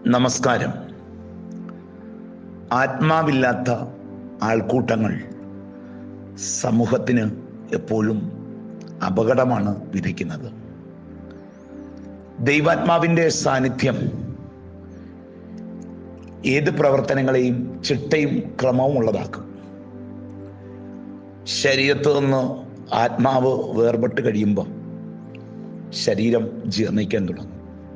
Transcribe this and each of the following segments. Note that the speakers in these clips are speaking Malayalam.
നമസ്കാരം ആത്മാവില്ലാത്ത ആൾക്കൂട്ടങ്ങൾ സമൂഹത്തിന് എപ്പോഴും അപകടമാണ് വിധിക്കുന്നത് ദൈവാത്മാവിൻ്റെ സാന്നിധ്യം ഏത് പ്രവർത്തനങ്ങളെയും ചിട്ടയും ക്രമവും ഉള്ളതാക്കും ശരീരത്ത് നിന്ന് ആത്മാവ് വേർപെട്ട് കഴിയുമ്പോൾ ശരീരം ജീർണിക്കാൻ തുടങ്ങും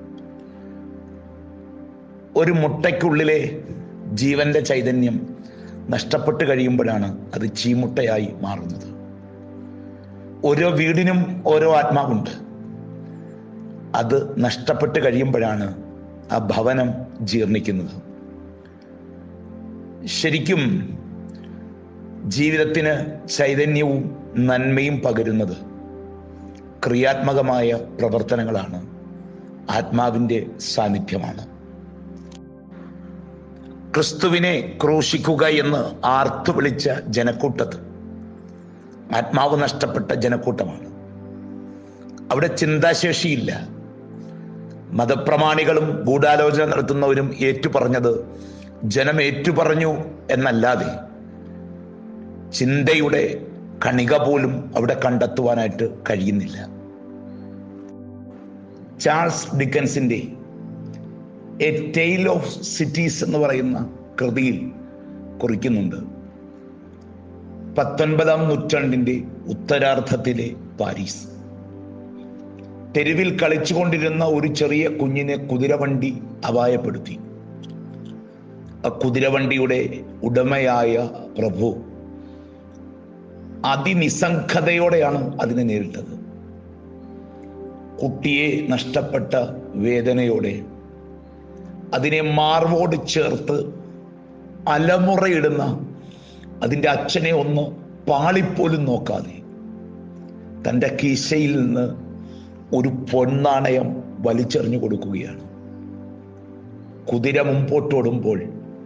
ഒരു മുട്ടയ്ക്കുള്ളിലെ ജീവന്റെ ചൈതന്യം നഷ്ടപ്പെട്ട് കഴിയുമ്പോഴാണ് അത് ചീമുട്ടയായി മാറുന്നത് ഓരോ വീടിനും ഓരോ ആത്മാവുണ്ട് അത് നഷ്ടപ്പെട്ട് കഴിയുമ്പോഴാണ് ആ ഭവനം ജീർണിക്കുന്നത് ശരിക്കും ജീവിതത്തിന് ചൈതന്യവും നന്മയും പകരുന്നത് ക്രിയാത്മകമായ പ്രവർത്തനങ്ങളാണ് ആത്മാവിൻ്റെ സാന്നിധ്യമാണ് ക്രിസ്തുവിനെ ക്രൂശിക്കുക എന്ന് ആർത്തു വിളിച്ച ജനക്കൂട്ടത്ത് ആത്മാവ് നഷ്ടപ്പെട്ട ജനക്കൂട്ടമാണ് അവിടെ ചിന്താശേഷിയില്ല മതപ്രമാണികളും ഗൂഢാലോചന നടത്തുന്നവരും ഏറ്റുപറഞ്ഞത് ജനം ഏറ്റുപറഞ്ഞു എന്നല്ലാതെ ചിന്തയുടെ കണിക പോലും അവിടെ കണ്ടെത്തുവാനായിട്ട് കഴിയുന്നില്ല ചാൾസ് ഡിക്കൻസിന്റെ എ ടെയിൽ ഓഫ് സിറ്റീസ് എന്ന് പറയുന്ന കൃതിയിൽ കുറിക്കുന്നുണ്ട് പത്തൊൻപതാം നൂറ്റാണ്ടിന്റെ ഉത്തരാർദ്ധത്തിലെ പാരീസ് തെരുവിൽ കളിച്ചുകൊണ്ടിരുന്ന ഒരു ചെറിയ കുഞ്ഞിനെ കുതിരവണ്ടി അപായപ്പെടുത്തി ആ കുതിരവണ്ടിയുടെ ഉടമയായ പ്രഭു അതിനിസ്സംഗതയോടെയാണ് അതിനെ നേരിട്ടത് കുട്ടിയെ നഷ്ടപ്പെട്ട വേദനയോടെ അതിനെ മാർവോട് ചേർത്ത് അലമുറയിടുന്ന അതിൻ്റെ അച്ഛനെ ഒന്ന് പാളിപ്പോലും നോക്കാതെ തൻ്റെ കീശയിൽ നിന്ന് ഒരു പൊന്നാണയം വലിച്ചെറിഞ്ഞു കൊടുക്കുകയാണ് കുതിര മുമ്പോട്ടോടുമ്പോൾ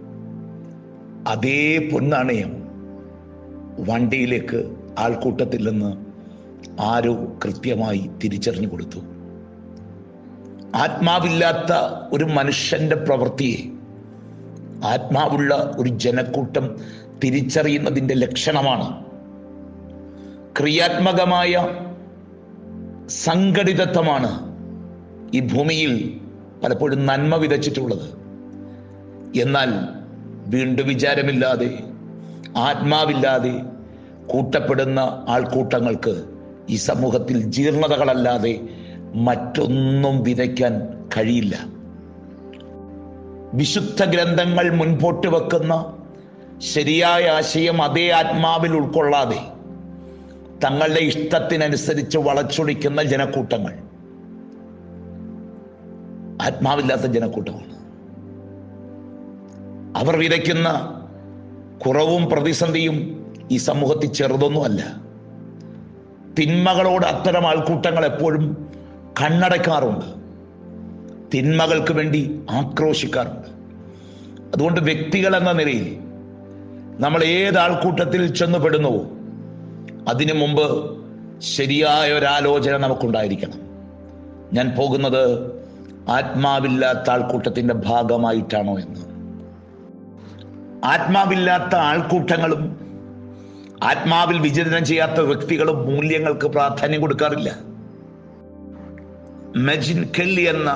അതേ പൊന്നാണയം വണ്ടിയിലേക്ക് ആൾക്കൂട്ടത്തിൽ നിന്ന് ആരോ കൃത്യമായി തിരിച്ചറിഞ്ഞു കൊടുത്തു ആത്മാവില്ലാത്ത ഒരു മനുഷ്യന്റെ പ്രവൃത്തിയെ ആത്മാവുള്ള ഒരു ജനക്കൂട്ടം തിരിച്ചറിയുന്നതിൻ്റെ ലക്ഷണമാണ് ക്രിയാത്മകമായ സംഘടിതത്വമാണ് ഈ ഭൂമിയിൽ പലപ്പോഴും നന്മ വിതച്ചിട്ടുള്ളത് എന്നാൽ വീണ്ടും വിചാരമില്ലാതെ ആത്മാവില്ലാതെ കൂട്ടപ്പെടുന്ന ആൾക്കൂട്ടങ്ങൾക്ക് ഈ സമൂഹത്തിൽ ജീർണതകളല്ലാതെ മറ്റൊന്നും വിതയ്ക്കാൻ കഴിയില്ല വിശുദ്ധ ഗ്രന്ഥങ്ങൾ മുൻപോട്ട് വെക്കുന്ന ശരിയായ ആശയം അതേ ആത്മാവിൽ ഉൾക്കൊള്ളാതെ തങ്ങളുടെ ഇഷ്ടത്തിനനുസരിച്ച് വളച്ചൊടിക്കുന്ന ജനക്കൂട്ടങ്ങൾ ആത്മാവില്ലാത്ത ജനക്കൂട്ടമാണ് അവർ വിതയ്ക്കുന്ന കുറവും പ്രതിസന്ധിയും ഈ സമൂഹത്തിൽ ചെറുതൊന്നുമല്ല തിന്മകളോട് അത്തരം ആൾക്കൂട്ടങ്ങൾ എപ്പോഴും കണ്ണടക്കാറുണ്ട് തിന്മകൾക്ക് വേണ്ടി ആക്രോശിക്കാറുണ്ട് അതുകൊണ്ട് വ്യക്തികൾ എന്ന നിലയിൽ നമ്മൾ ഏത് ആൾക്കൂട്ടത്തിൽ ചെന്നുപെടുന്നുവോ അതിനു മുമ്പ് ശരിയായ ഒരാലോചന നമുക്കുണ്ടായിരിക്കണം ഞാൻ പോകുന്നത് ആത്മാവില്ലാത്ത ആൾക്കൂട്ടത്തിന്റെ ഭാഗമായിട്ടാണോ എന്ന് ആത്മാവില്ലാത്ത ആൾക്കൂട്ടങ്ങളും ആത്മാവിൽ വിചിന്തനം ചെയ്യാത്ത വ്യക്തികളും മൂല്യങ്ങൾക്ക് പ്രാധാന്യം കൊടുക്കാറില്ല മെജിൻ കെല്ലി എന്ന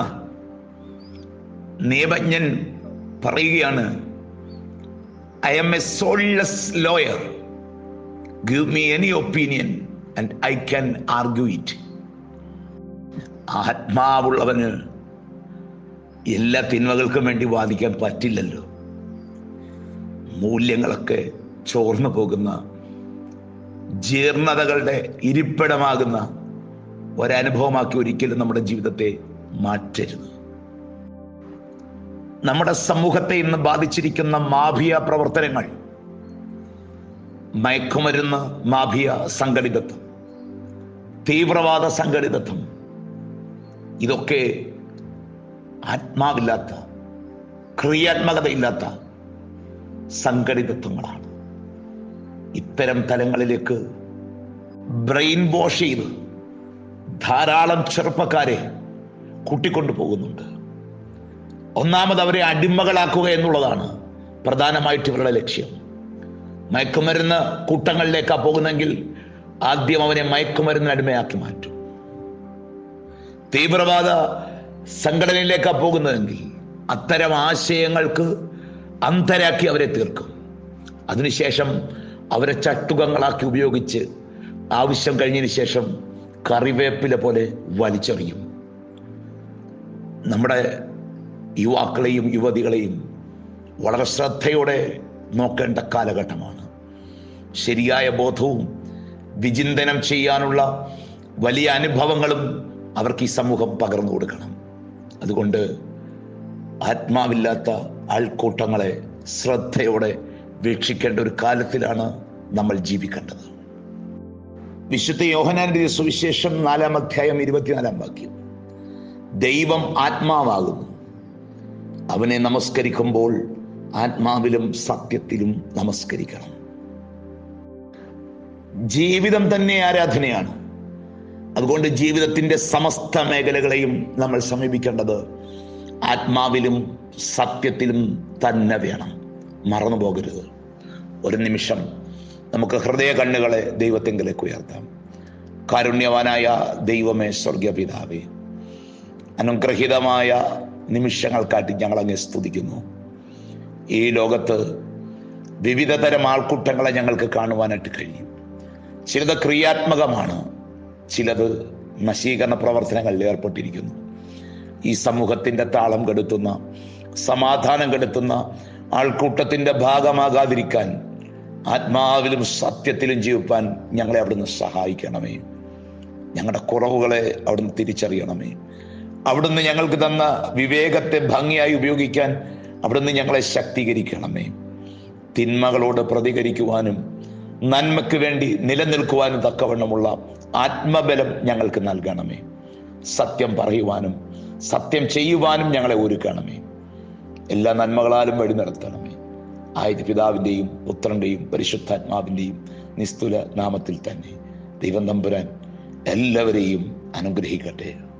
നിയമജ്ഞൻ പറയുകയാണ് I am a soulless lawyer give me any opinion and I can argue it ആത്മാവുള്ളവന് എല്ലാ തിന്മകൾക്കും വേണ്ടി വാദിക്കാൻ പറ്റില്ലല്ലോ മൂല്യങ്ങളൊക്കെ ചോർന്നു പോകുന്ന ജീർണതകളുടെ ഇരിപ്പിടമാകുന്ന ഒരനുഭവമാക്കി ഒരിക്കലും നമ്മുടെ ജീവിതത്തെ മാറ്റരുത് നമ്മുടെ സമൂഹത്തെ ഇന്ന് ബാധിച്ചിരിക്കുന്ന മാഫിയ പ്രവർത്തനങ്ങൾ മയക്കുമരുന്ന് മാഫിയ സംഘടിതത്വം തീവ്രവാദ സംഘടിതത്വം ഇതൊക്കെ ആത്മാവില്ലാത്ത ക്രിയാത്മകതയില്ലാത്ത സംഘടിതത്വങ്ങളാണ് ഇത്തരം തലങ്ങളിലേക്ക് ബ്രെയിൻ വാഷ് ചെയ്ത് ധാരാളം ചെറുപ്പക്കാരെ കൂട്ടിക്കൊണ്ടു പോകുന്നുണ്ട് ഒന്നാമത് അവരെ അടിമകളാക്കുക എന്നുള്ളതാണ് പ്രധാനമായിട്ട് ഇവരുടെ ലക്ഷ്യം മയക്കുമരുന്ന് കൂട്ടങ്ങളിലേക്കാണ് പോകുന്നെങ്കിൽ ആദ്യം അവനെ മയക്കുമരുന്നിന് അടിമയാക്കി മാറ്റും തീവ്രവാദ സംഘടനയിലേക്കാണ് പോകുന്നതെങ്കിൽ അത്തരം ആശയങ്ങൾക്ക് അന്തരാക്കി അവരെ തീർക്കും അതിനുശേഷം അവരെ ചട്ടുകങ്ങളാക്കി ഉപയോഗിച്ച് ആവശ്യം കഴിഞ്ഞതിന് ശേഷം കറിവേപ്പില പോലെ വലിച്ചെറിയും നമ്മുടെ യുവാക്കളെയും യുവതികളെയും വളരെ ശ്രദ്ധയോടെ നോക്കേണ്ട കാലഘട്ടമാണ് ശരിയായ ബോധവും വിചിന്തനം ചെയ്യാനുള്ള വലിയ അനുഭവങ്ങളും അവർക്ക് ഈ സമൂഹം പകർന്നു കൊടുക്കണം അതുകൊണ്ട് ആത്മാവില്ലാത്ത ആൾക്കൂട്ടങ്ങളെ ശ്രദ്ധയോടെ വീക്ഷിക്കേണ്ട ഒരു കാലത്തിലാണ് നമ്മൾ ജീവിക്കേണ്ടത് വിശുദ്ധ യോഹനാന്റെ സുവിശേഷം നാലാം അധ്യായം ഇരുപത്തിനാലാം വാക്യം ദൈവം ആത്മാവാകുന്നു അവനെ നമസ്കരിക്കുമ്പോൾ ആത്മാവിലും സത്യത്തിലും നമസ്കരിക്കണം ജീവിതം തന്നെ ആരാധനയാണ് അതുകൊണ്ട് ജീവിതത്തിന്റെ സമസ്ത മേഖലകളെയും നമ്മൾ സമീപിക്കേണ്ടത് ആത്മാവിലും സത്യത്തിലും തന്നെ വേണം മറന്നു പോകരുത് ഒരു നിമിഷം നമുക്ക് ഹൃദയ കണ്ണുകളെ ദൈവത്തെങ്കിലേക്ക് ഉയർത്താം കാരുണ്യവാനായ ദൈവമേ സ്വർഗീയ പിതാവേ അനുഗ്രഹീതമായ നിമിഷങ്ങൾക്കാട്ടി ഞങ്ങൾ അങ്ങ് സ്തുതിക്കുന്നു ഈ ലോകത്ത് വിവിധ തരം ആൾക്കൂട്ടങ്ങളെ ഞങ്ങൾക്ക് കാണുവാനായിട്ട് കഴിയും ചിലത് ക്രിയാത്മകമാണ് ചിലത് നശീകരണ പ്രവർത്തനങ്ങളിൽ ഏർപ്പെട്ടിരിക്കുന്നു ഈ സമൂഹത്തിന്റെ താളം കെടുത്തുന്ന സമാധാനം കെടുത്തുന്ന ആൾക്കൂട്ടത്തിന്റെ ഭാഗമാകാതിരിക്കാൻ ആത്മാവിലും സത്യത്തിലും ജീവിപ്പാൻ ഞങ്ങളെ അവിടുന്ന് സഹായിക്കണമേ ഞങ്ങളുടെ കുറവുകളെ അവിടുന്ന് തിരിച്ചറിയണമേ അവിടുന്ന് ഞങ്ങൾക്ക് തന്ന വിവേകത്തെ ഭംഗിയായി ഉപയോഗിക്കാൻ അവിടുന്ന് ഞങ്ങളെ ശക്തീകരിക്കണമേ തിന്മകളോട് പ്രതികരിക്കുവാനും നന്മയ്ക്ക് വേണ്ടി നിലനിൽക്കുവാനും തക്കവണ്ണമുള്ള ആത്മബലം ഞങ്ങൾക്ക് നൽകണമേ സത്യം പറയുവാനും സത്യം ചെയ്യുവാനും ഞങ്ങളെ ഒരുക്കണമേ എല്ലാ നന്മകളാലും വഴി നടത്തണമേ ആയത് പിതാവിൻ്റെയും പുത്രൻ്റെയും പരിശുദ്ധാത്മാവിൻ്റെയും നിസ്തുല നാമത്തിൽ തന്നെ ദൈവം തമ്പുരാൻ എല്ലാവരെയും അനുഗ്രഹിക്കട്ടെ